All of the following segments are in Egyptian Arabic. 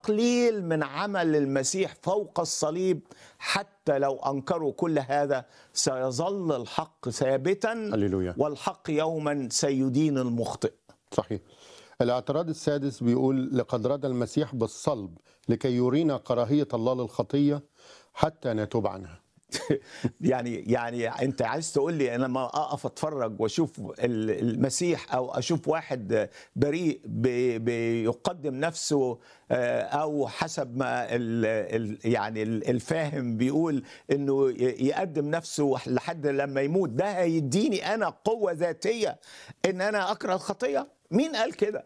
تقليل من عمل المسيح فوق الصليب حتى لو انكروا كل هذا سيظل الحق ثابتا هللويا والحق يوما سيدين المخطئ صحيح الاعتراض السادس بيقول لقد رد المسيح بالصلب لكي يرينا كراهية الله للخطية حتى نتوب عنها يعني يعني انت عايز تقول لي انا لما اقف اتفرج واشوف ال- المسيح او اشوف واحد بريء بي- بيقدم نفسه آه، او حسب ما ال ال يعني ال- الفاهم بيقول انه ي- يقدم نفسه لحد لما يموت ده هيديني انا قوه ذاتيه ان انا اكره الخطيه مين قال كده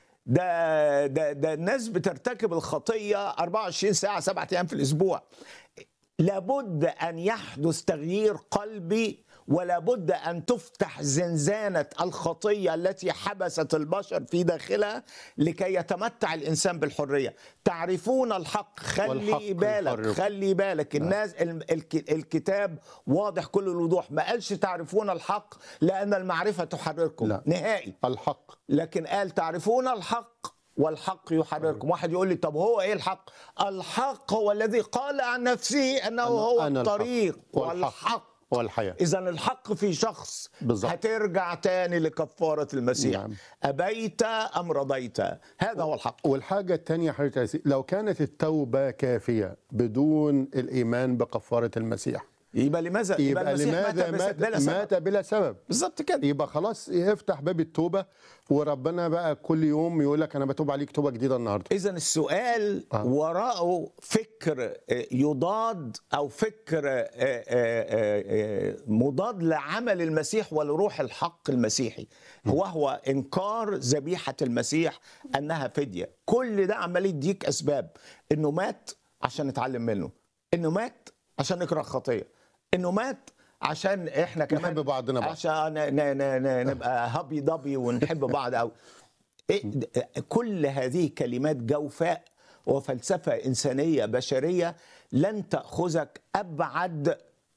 ده ده ده الناس بترتكب الخطيه 24 ساعه سبعة ايام في الاسبوع لابد ان يحدث تغيير قلبي ولابد ان تفتح زنزانه الخطيه التي حبست البشر في داخلها لكي يتمتع الانسان بالحريه تعرفون الحق خلي والحق بالك يحرركم. خلي بالك الناس ال- الك- الكتاب واضح كل الوضوح ما قالش تعرفون الحق لان المعرفه تحرركم لا. نهائي الحق لكن قال تعرفون الحق والحق يحرركم واحد يقول لي طب هو ايه الحق الحق هو الذي قال عن نفسه انه هو أنا الحق الطريق والحق والحق والحياة اذا الحق في شخص بالظبط. هترجع تاني لكفاره المسيح نعم. ابيت ام رضيت هذا هو الحق والحاجة الثانية حضرتك يا سيدي، لو كانت التوبة كافية بدون الإيمان بكفارة المسيح يبقى لماذا يبقى المسيح لماذا مات, مات, بلا سبب مات بلا سبب بالظبط كده يبقى خلاص يفتح باب التوبة وربنا بقى كل يوم يقول لك أنا بتوب عليك توبة جديدة النهاردة اذا السؤال آه. وراءه فكر آه، يضاد او فكر آه، آه، آه، آه، مضاد لعمل المسيح ولروح الحق المسيحي وهو انكار ذبيحه المسيح انها فديه كل ده عمال يديك اسباب انه مات عشان نتعلم منه انه مات عشان نكره خطيه انه مات عشان احنا كمان نحب بعضنا بعض. عشان ن- ن- ن- نبقى هبي ضبي ونحب بعض أو إيه د- كل هذه كلمات جوفاء وفلسفة إنسانية بشرية لن تأخذك أبعد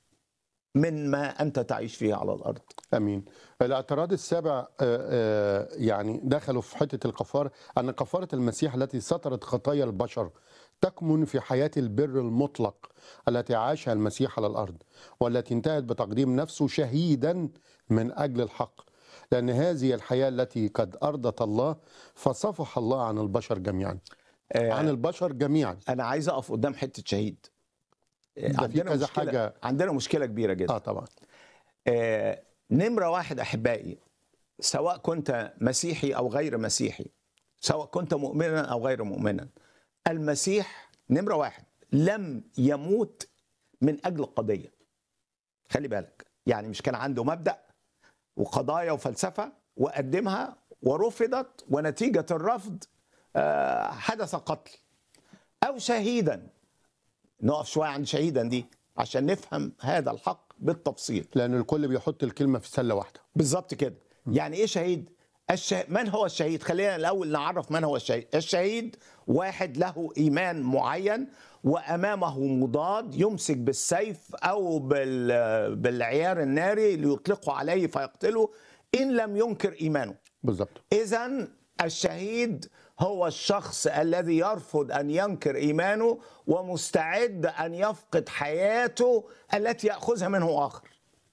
من ما أنت تعيش فيه على الأرض امين الاعتراض السابع آه، آه، يعني دخلوا في حته الكفاره ان كفاره المسيح التي سترت خطايا البشر تكمن في حياه البر المطلق التي عاشها المسيح على الارض والتي انتهت بتقديم نفسه شهيدا من اجل الحق لان هذه الحياه التي قد ارضت الله فصفح الله عن البشر جميعا عن البشر جميعا أنا عايز أقف قدام حتة شهيد ده في كذا مشكلة حاجه عندنا مشكلة كبيرة جدا اه طبعا آه، نمرة واحد أحبائي سواء كنت مسيحي أو غير مسيحي سواء كنت مؤمنا أو غير مؤمنا المسيح نمرة واحد لم يموت من أجل قضية خلي بالك يعني مش كان عنده مبدأ وقضايا وفلسفة وقدمها ورفضت ونتيجة الرفض آه، حدث قتل أو شهيدا نقف شوية عند شهيدا دي عشان نفهم هذا الحق بالتفصيل لان الكل بيحط الكلمه في سله واحده بالظبط كده يعني ايه شهيد الشه... من هو الشهيد خلينا الاول نعرف من هو الشهيد الشهيد واحد له ايمان معين وامامه مضاد يمسك بالسيف او بال... بالعيار الناري ليطلقه عليه فيقتله ان لم ينكر ايمانه بالظبط اذا الشهيد هو الشخص الذي يرفض ان ينكر ايمانه ومستعد ان يفقد حياته التي ياخذها منه اخر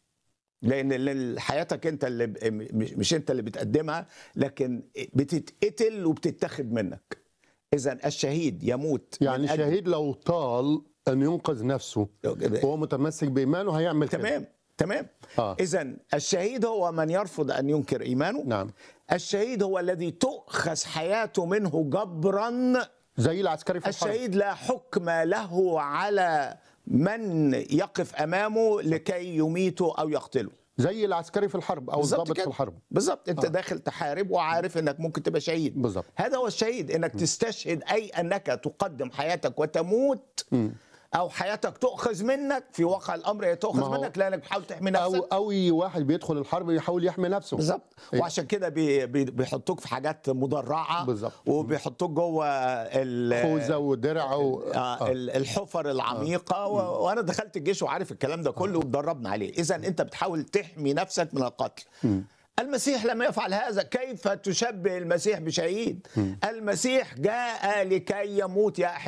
لان ال- حياتك انت اللي ب- مش مش انت اللي بتقدمها لكن بتتقتل وبتتاخد منك اذا الشهيد يموت من يعني أجل- الشهيد لو طال ان ينقذ نفسه وهو متمسك بايمانه هيعمل كده تمام تمام آه. اذا الشهيد هو من يرفض ان ينكر ايمانه نعم الشهيد هو الذي تؤخذ حياته منه جبرا زي العسكري في الحرب الشهيد لا حكم له على من يقف امامه لكي يميته او يقتله زي العسكري في الحرب او بالظبط الضابط في كده. الحرب بالظبط انت آه. داخل تحارب وعارف انك ممكن تبقى شهيد بالظبط هذا هو الشهيد انك تستشهد اي انك تقدم حياتك وتموت مم. او حياتك تؤخذ منك في واقع الامر هي ما تؤخذ هو- منك لانك بتحاول تحمي او نفسك او واحد بيدخل الحرب يحاول يحمي نفسه بالظبط أيوة. وعشان كده بي بي بيحطوك في حاجات مدرعه بالظبط. وبيحطوك جوه ال- خوذه ودرع و... آه ال- الحفر العميقه و... وانا دخلت الجيش وعارف الكلام ده كله واتدربنا عليه اذا انت بتحاول تحمي نفسك من القتل المسيح لم يفعل هذا كيف تشبه المسيح بشهيد المسيح جاء لكي يموت يا